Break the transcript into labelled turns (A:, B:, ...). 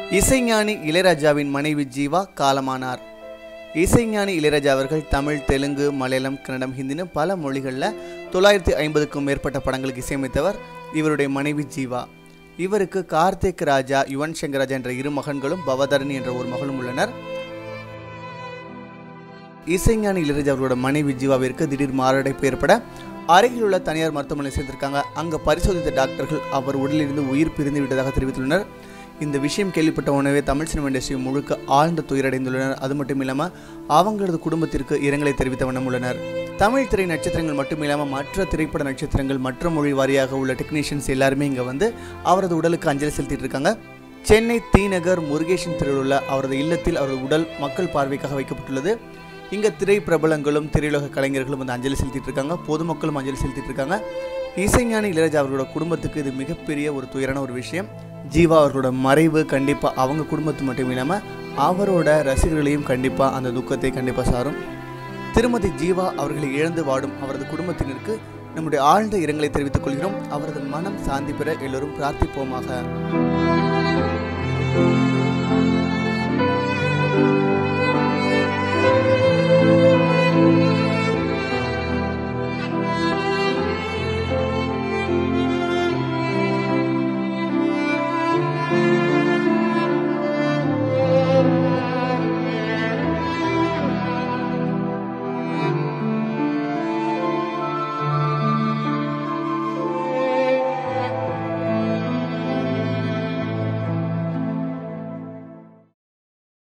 A: இசைஞானி இளையராஜாவின் மனைவி ஜீவா காலமானார் இசைஞானி இளையராஜா அவர்கள் தமிழ் தெலுங்கு மலையாளம் கன்னடம் ஹிந்தின்னு பல மொழிகளில் தொள்ளாயிரத்தி ஐம்பதுக்கும் மேற்பட்ட படங்களுக்கு இசையமைத்தவர் இவருடைய மனைவி ஜீவா இவருக்கு கார்த்திக் ராஜா யுவன் சங்கர் ராஜா என்ற இரு மகன்களும் பவதரணி என்ற ஒரு மகளும் உள்ளனர் இசைஞானி இளையராஜா அவர்களோட மனைவி ஜீவாவிற்கு திடீர் மாரடைப்பு ஏற்பட அருகில் உள்ள தனியார் மருத்துவமனை சேர்ந்திருக்காங்க அங்கே பரிசோதித்த டாக்டர்கள் அவர் உடலிலிருந்து உயிர் பிரிந்து விட்டதாக தெரிவித்துள்ளனர் இந்த விஷயம் கேள்விப்பட்ட உடனே தமிழ் சினிமா இண்டஸ்ட்ரி முழுக்க ஆழ்ந்த துயரடைந்துள்ளனர் அது மட்டும் இல்லாமல் அவங்களது குடும்பத்திற்கு இரங்கலை தெரிவித்த வண்ணம் உள்ளனர் தமிழ் திரை நட்சத்திரங்கள் மட்டும் இல்லாமல் மற்ற திரைப்பட நட்சத்திரங்கள் மற்ற மொழி வாரியாக உள்ள டெக்னீஷியன்ஸ் எல்லாருமே இங்கே வந்து அவரது உடலுக்கு அஞ்சலி செலுத்திட்டு இருக்காங்க சென்னை தீநகர் முருகேஷன் தெருவில் உள்ள அவரது இல்லத்தில் அவரது உடல் மக்கள் பார்வைக்காக வைக்கப்பட்டுள்ளது இங்கே திரை பிரபலங்களும் திரையுலக கலைஞர்களும் வந்து அஞ்சலி செலுத்திட்டு இருக்காங்க பொதுமக்களும் அஞ்சலி செலுத்திட்டு இருக்காங்க இசைஞானி இளையராஜா அவர்களோட குடும்பத்துக்கு இது மிகப்பெரிய ஒரு துயரான ஒரு விஷயம் ஜீவா அவர்களோட மறைவு கண்டிப்பாக அவங்க குடும்பத்து மட்டும் இல்லாமல் அவரோட ரசிகர்களையும் கண்டிப்பாக அந்த துக்கத்தை கண்டிப்பாக சாரும் திருமதி ஜீவா அவர்களை இழந்து வாடும் அவரது குடும்பத்தினருக்கு நம்முடைய ஆழ்ந்த இரங்கலை தெரிவித்துக் கொள்கிறோம் அவரது மனம் சாந்தி பெற எல்லோரும் பிரார்த்திப்போமாக